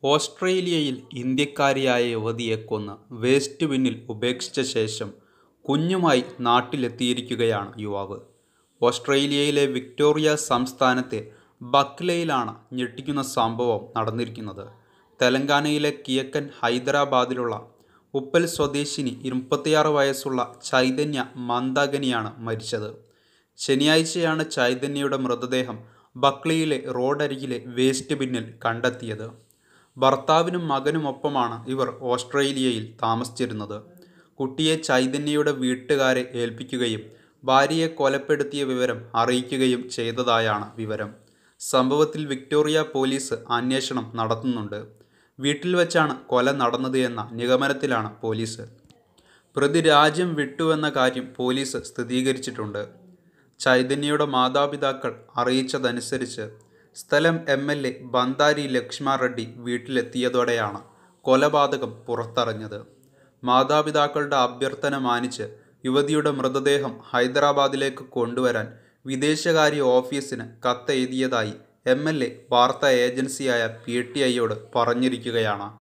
ഓസ്ട്രേലിയയിൽ ഇന്ത്യക്കാരിയായ യുവതിയെ കൊന്ന് വേസ്റ്റ് ബിന്നിൽ ഉപേക്ഷിച്ച ശേഷം കുഞ്ഞുമായി നാട്ടിലെത്തിയിരിക്കുകയാണ് യുവാവ് ഓസ്ട്രേലിയയിലെ വിക്ടോറിയ സംസ്ഥാനത്തെ ബക്ക്ലയിലാണ് ഞെട്ടിക്കുന്ന സംഭവം നടന്നിരിക്കുന്നത് തെലങ്കാനയിലെ കിഴക്കൻ ഹൈദരാബാദിലുള്ള ഉപ്പൽ സ്വദേശിനി ഇരുപത്തിയാറ് വയസ്സുള്ള ചൈതന്യ മന്ദാഗനിയാണ് മരിച്ചത് ശനിയാഴ്ചയാണ് ചൈതന്യയുടെ മൃതദേഹം ബക്ലിയിലെ റോഡരികിലെ വേസ്റ്റ് ബിന്നിൽ കണ്ടെത്തിയത് ഭർത്താവിനും മകനുമൊപ്പമാണ് ഇവർ ഓസ്ട്രേലിയയിൽ താമസിച്ചിരുന്നത് കുട്ടിയെ ചൈതന്യയുടെ വീട്ടുകാരെ ഏൽപ്പിക്കുകയും ഭാര്യയെ കൊലപ്പെടുത്തിയ വിവരം അറിയിക്കുകയും ചെയ്തതായാണ് വിവരം സംഭവത്തിൽ വിക്ടോറിയ പോലീസ് അന്വേഷണം നടത്തുന്നുണ്ട് വീട്ടിൽ വെച്ചാണ് കൊല നടന്നത് എന്ന നിഗമനത്തിലാണ് പോലീസ് പ്രതി രാജ്യം വിട്ടുവെന്ന കാര്യം പോലീസ് സ്ഥിരീകരിച്ചിട്ടുണ്ട് ചൈതന്യയുടെ മാതാപിതാക്കൾ അറിയിച്ചതനുസരിച്ച് സ്ഥലം M L A Bandari Lakshma Reddy വീട്ടിലെത്തിയതോടെയാണ് കൊലപാതകം പുറത്തറിഞ്ഞത് മാതാപിതാക്കളുടെ അഭ്യർത്ഥന മാനിച്ച് യുവതിയുടെ മൃതദേഹം ഹൈദരാബാദിലേക്ക് കൊണ്ടുവരാൻ വിദേശകാര്യ ഓഫീസിന് കത്തെഴുതിയതായി എം എൽ എ വാർത്താ ഏജൻസിയായ പി ടി ഐയോട് പറഞ്ഞിരിക്കുകയാണ്